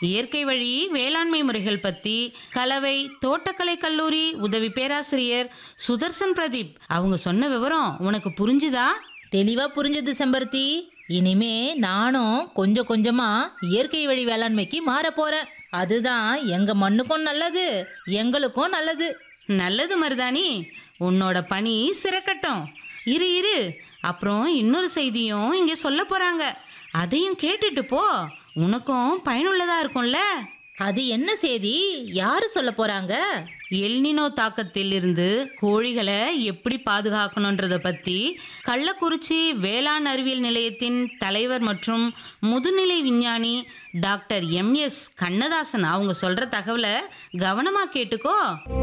இயற்கை வழி வேளாண்மை முறைகள் பத்தி கலவை தோட்டக்கலை கல்லூரி உதவி பேராசிரியர் சுதர்சன் பிரதீப் அவங்க சொன்ன விவரம் உனக்கு புரிஞ்சுதா தெளிவா புரிஞ்சது செம்பருத்தி இனிமே நானும் கொஞ்சம் கொஞ்சமா இயற்கை வழி வேளாண்மைக்கு மாற போறேன் அதுதான் எங்க மண்ணுக்கும் நல்லது எங்களுக்கும் நல்லது நல்லது மருதாணி உன்னோட பணி சிறக்கட்டும் இரு இரு அப்புறம் இன்னொரு செய்தியும் இங்கே சொல்ல போறாங்க அதையும் கேட்டுட்டு போ உனக்கும் பயனுள்ளதா இருக்கும்ல அது என்ன செய்தி யாரு சொல்ல போறாங்க எல்னினோ தாக்கத்தில் இருந்து கோழிகளை எப்படி பாதுகாக்கணுன்றத பத்தி கள்ளக்குறிச்சி வேளாண் அறிவியல் நிலையத்தின் தலைவர் மற்றும் முதுநிலை விஞ்ஞானி டாக்டர் எம் எஸ் கண்ணதாசன் அவங்க சொல்ற தகவலை கவனமா கேட்டுக்கோ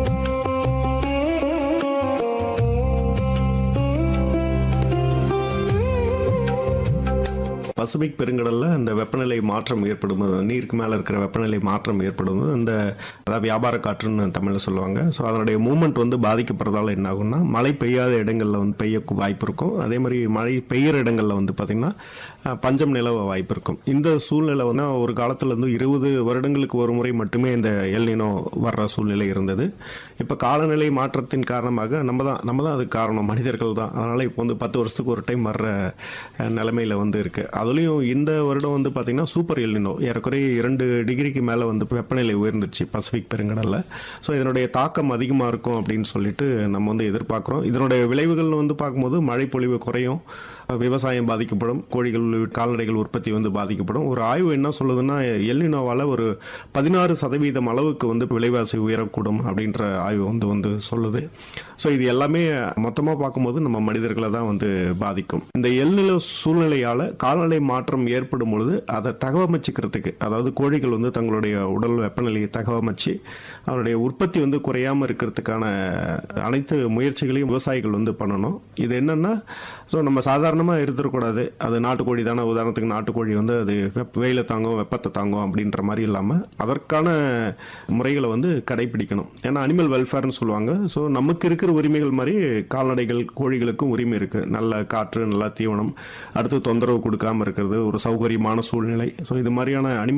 பசிபிக் பெருங்கடல்ல இந்த வெப்பநிலை மாற்றம் ஏற்படும் போது, நீருக்கு மேலே இருக்கிற வெப்பநிலை மாற்றம் ஏற்படும் போது இந்த அதாவது வியாபார காற்றுன்னு தமிழில் சொல்லுவாங்க ஸோ அதனுடைய மூமெண்ட் வந்து பாதிக்கப்படுறதால என்ன ஆகும்னா மழை பெய்யாத இடங்களில் வந்து பெய்ய வாய்ப்பு இருக்கும் அதே மாதிரி மழை பெய்யுற இடங்களில் வந்து பார்த்திங்கன்னா அஹ், பஞ்சம் நிலவ வாய்ப்பு இருக்கும் இந்த சூழ்நிலை வந்து ஒரு காலத்துல இருந்து இருபது வருடங்களுக்கு ஒரு முறை மட்டுமே இந்த எல்னினோ வர்ற சூழ்நிலை இருந்தது இப்போ காலநிலை மாற்றத்தின் காரணமாக நம்ம தான் நம்ம தான் அதுக்கு காரணம் மனிதர்கள் தான் அதனால் இப்போ வந்து பத்து வருஷத்துக்கு ஒரு டைம் வர்ற அஹ், நிலைமையில வந்து இருக்கு அதுலேயும் இந்த வருடம் வந்து பார்த்திங்கன்னா சூப்பர் எல்னினோ ஏறக்குறைய இரண்டு டிகிரிக்கு மேலே வந்து வெப்பநிலை உயர்ந்துருச்சு பசிபிக் பெருங்கடலில் ஸோ இதனுடைய தாக்கம் அதிகமாக இருக்கும் அப்படின்னு சொல்லிட்டு நம்ம வந்து எதிர்பார்க்குறோம் இதனுடைய விளைவுகள் வந்து பார்க்கும்போது மழை பொழிவு குறையும் விவசாயம் பாதிக்கப்படும் கோழிகள் கால்நடைகள் உற்பத்தி வந்து பாதிக்கப்படும் ஒரு ஆய்வு என்ன சொல்லுதுன்னா எல்னினோவால் ஒரு பதினாறு சதவீதம் அளவுக்கு வந்து விலைவாசி உயரக்கூடும் அப்படின்ற ஆய்வு வந்து வந்து சொல்லுது ஸோ இது எல்லாமே மொத்தமாக பார்க்கும்போது நம்ம மனிதர்களை தான் வந்து பாதிக்கும் இந்த எல்நில சூழ்நிலையால் கால்நடை மாற்றம் ஏற்படும் பொழுது அதை தகவமைச்சுக்கிறதுக்கு அதாவது கோழிகள் வந்து தங்களுடைய உடல் வெப்பநிலையை தகவமைச்சு அதனுடைய உற்பத்தி வந்து குறையாமல் இருக்கிறதுக்கான அனைத்து முயற்சிகளையும் விவசாயிகள் வந்து பண்ணணும் இது என்னன்னா ஸோ நம்ம சாதாரணமாக இருந்துடக்கூடாது அது நாட்டுக்கோழி தானே உதாரணத்துக்கு நாட்டுக்கோழி வந்து அது வெப்ப வெயில தாங்கும் வெப்பத்தை தாங்கும் அப்படின்ற மாதிரி இல்லாமல் அதற்கான முறைகளை வந்து கடைபிடிக்கணும் ஏன்னா அனிமல் வெல்ஃபேர்னு சொல்லுவாங்க ஸோ நமக்கு இருக்கிற உரிமைகள் மாதிரி கால்நடைகள் கோழிகளுக்கும் உரிமை இருக்குது நல்ல காற்று நல்ல தீவனம் அடுத்து தொந்தரவு கொடுக்காம இருக்கிறது ஒரு சௌகரியமான சூழ்நிலை ஸோ இது மாதிரியான அனிமல்